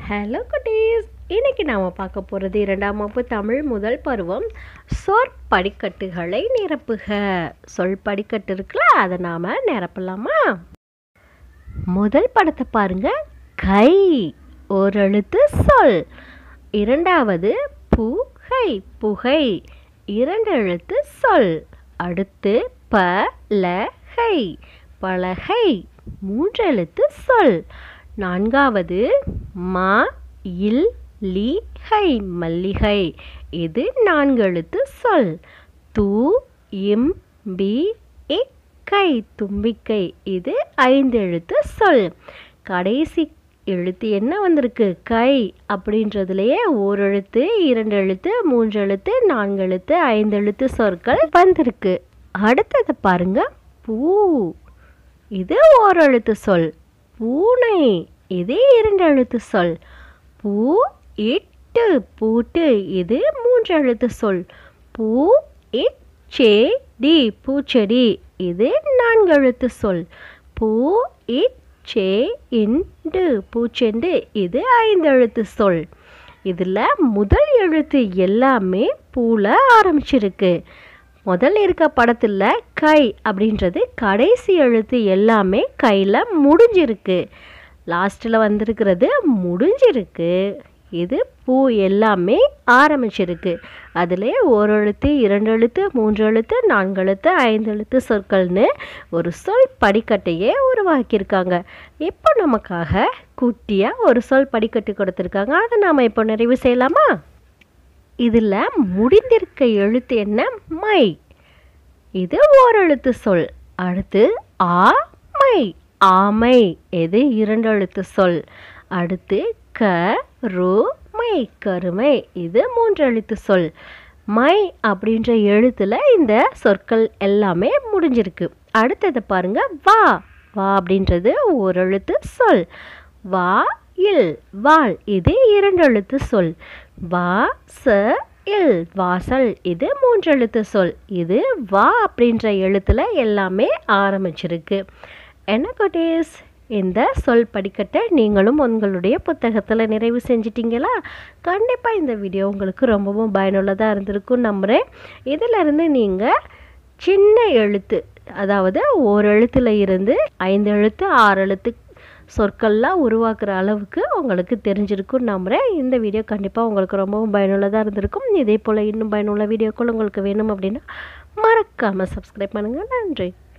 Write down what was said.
hello குட்டீஸ் இன்னைக்கு நாம் பார்க்க போகிறது இரண்டாம் வகுப்பு தமிழ் முதல் பருவம் சொற்படிக்கட்டுகளை நிரப்புக சொல் படிக்கட்டு இருக்குல்ல அதை நாம் நிரப்பலாமா முதல் படத்தை பாருங்க கை ஒரு எழுத்து சொல் இரண்டாவது புகை புகை இரண்டு எழுத்து சொல் அடுத்து பலகை பலகை மூன்று எழுத்து சொல் நான்காவது மா இல் லி ஹை மல்லிகை இது நான்கு எழுத்து சொல் து இம் பி இக்கை தும்பிக்கை இது ஐந்து எழுத்து சொல் கடைசி எழுத்து என்ன வந்திருக்கு கை அப்படின்றதுலயே ஒரு எழுத்து இரண்டு எழுத்து மூன்று எழுத்து நான்கு எழுத்து ஐந்து எழுத்து சொற்கள் வந்திருக்கு அடுத்தது பாருங்க பூ இது ஓர் எழுத்து சொல் பூனை இது இரண்டு எழுத்து சொல் பூ இட்டு பூட்டு இது மூன்று எழுத்து சொல் பூ இச்செடி பூச்செடி இது நான்கு எழுத்து சொல் பூ இச்சே இண்டு பூச்செண்டு இது ஐந்து எழுத்து சொல் இதில் முதல் எழுத்து எல்லாமே பூல ஆரம்பிச்சிருக்கு முதல்ல இருக்க படத்தில் கை அப்படின்றது கடைசி எழுத்து எல்லாமே கையில் முடிஞ்சிருக்கு லாஸ்ட்டில் வந்திருக்கிறது முடிஞ்சிருக்கு இது பூ எல்லாமே ஆரம்பிச்சிருக்கு அதிலே ஒரு எழுத்து இரண்டு எழுத்து மூன்று எழுத்து நான்கு எழுத்து ஐந்து எழுத்து சொற்கள்னு ஒரு சொல் படிக்கட்டையே உருவாக்கியிருக்காங்க இப்போ நமக்காக குட்டியாக ஒரு சொல் படிக்கட்டு கொடுத்துருக்காங்க அதை நாம் இப்போ நிறைவு செய்யலாமா இதில் முடிந்திருக்க எழுத்து என்ன மை இது ஓரெழுத்து சொல் அடுத்து ஆ மை ஆமை இது இரண்டு எழுத்து சொல் அடுத்து க ரு மை கருமை இது மூன்று எழுத்து சொல் மை அப்படின்ற எழுத்துல இந்த சொற்கள் எல்லாமே முடிஞ்சிருக்கு அடுத்தது பாருங்க வா வா அப்படின்றது ஒரு எழுத்து சொல் வா இல் வால் இது இரண்டு எழுத்து சொல் வா ச இல் வாசல் இது மூன்று எழுத்து சொல் இது வா அப்படின்ற எழுத்துல எல்லாமே ஆரம்பிச்சிருக்கு என்ன குட்டீஸ் இந்த சொல் படிக்கட்டை நீங்களும் உங்களுடைய புத்தகத்தில் நிறைவு செஞ்சிட்டிங்களா கண்டிப்பாக இந்த வீடியோ உங்களுக்கு ரொம்பவும் பயனுள்ளதாக இருந்திருக்கும் நம்புகிறேன் இதிலிருந்து நீங்கள் சின்ன எழுத்து அதாவது ஒரு எழுத்துல இருந்து ஐந்து எழுத்து ஆறு எழுத்து சொற்கள்லாம் உருவாக்குற அளவுக்கு உங்களுக்கு தெரிஞ்சிருக்கும் நம்புகிறேன் இந்த வீடியோ கண்டிப்பாக உங்களுக்கு ரொம்பவும் பயனுள்ளதாக இருந்திருக்கும் இதே போல் இன்னும் பயனுள்ள வீடியோக்கள் உங்களுக்கு வேணும் அப்படின்னா மறக்காமல் சப்ஸ்கிரைப் பண்ணுங்கள் நன்றி